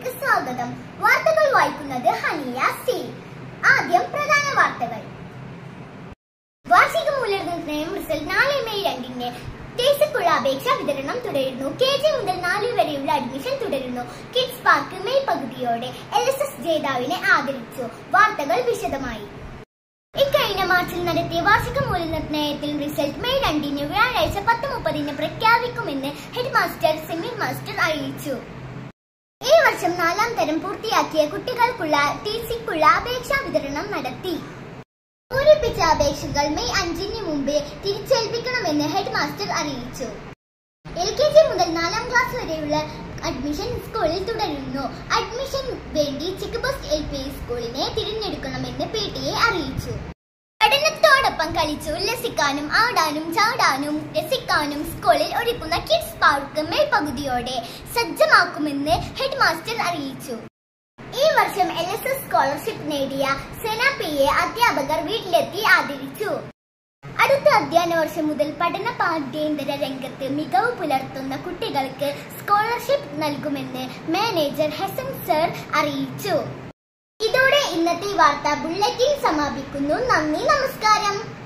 വാർത്തകളിലേക്ക് സ്വാഗതം വാർത്തകൾ വായിക്കുന്നത് ഹനിയ സി ആദ്യം പ്രധാന വാർത്തകൾ വാർഷിക മൂല്യനിർണ്ണയം റിസൾട്ട് നാല് മെയ് രണ്ടിന് ടേസിക്കുള്ള അപേക്ഷ വിതരണം തുടരുന്നു കെ ജി മുതൽ നാല് വരെയുള്ള അഡ്മിഷൻ തുടരുന്നു കിഡ്സ് പാർക്ക് മെയ് പകുതിയോടെ എൽ എസ് എസ് ജേതാവിനെ ആദരിച്ചു വാർത്തകൾ വിശദമായി ഇക്കഴിഞ്ഞ മാർച്ചിൽ നടത്തിയ വാർഷിക മൂല്യനിർണ്ണയത്തിൽ റിസൾട്ട് മെയ് രണ്ടിന് വ്യാഴാഴ്ച പത്ത് മുപ്പതിന് പ്രഖ്യാപിക്കുമെന്ന് ഹെഡ് മാസ്റ്റർ സെമി മാസ്റ്റർ അറിയിച്ചു ഈ വർഷം നാലാം തരം പൂർത്തിയാക്കിയ കുട്ടികൾക്കുള്ള ടി സിക്കുള്ള അപേക്ഷാ വിതരണം നടത്തി പൂരിപ്പിച്ച അപേക്ഷകൾ മെയ് അഞ്ചിന് മുമ്പേ തിരിച്ചേൽപ്പിക്കണമെന്ന് ഹെഡ് മാസ്റ്റർ അറിയിച്ചു എൽ കെ ജി മുതൽ നാലാം ക്ലാസ് വരെയുള്ള അഡ്മിഷൻ സ്കൂളിൽ തുടരുന്നു അഡ്മിഷൻ വേണ്ടി ചെക്ക് പോസ്റ്റ് എൽ പി സ്കൂളിനെ തിരഞ്ഞെടുക്കണമെന്ന് പി ടി എ അറിയിച്ചു പഠനത്തോടൊപ്പം കളിച്ച് ഉല്ലസിക്കാനും ആടാനും ചാടാനും രസിക്കാനും സ്കൂളിൽ ഒരുക്കുന്ന കിഡ്സ് പാർക്ക് മെയ് പകുതിയോടെ സജ്ജമാക്കുമെന്ന് ഹെഡ് മാസ്റ്റർ അറിയിച്ചു ഈ വർഷം എൽ എസ് എസ് സ്കോളർഷിപ്പ് നേടിയ സെന പി എ അധ്യാപകർ വീട്ടിലെത്തി ആദരിച്ചു അടുത്ത അധ്യയന വർഷം മുതൽ പഠന പാഠ്യേതര രംഗത്ത് മികവ് പുലർത്തുന്ന കുട്ടികൾക്ക് സ്കോളർഷിപ്പ് നൽകുമെന്ന് മാനേജർ ഹെസൻ സർ അറിയിച്ചു ഇതോടെ ഇന്നത്തെ വാർത്താ ബുള്ളറ്റിൻ സമാപിക്കുന്നു നന്ദി നമസ്കാരം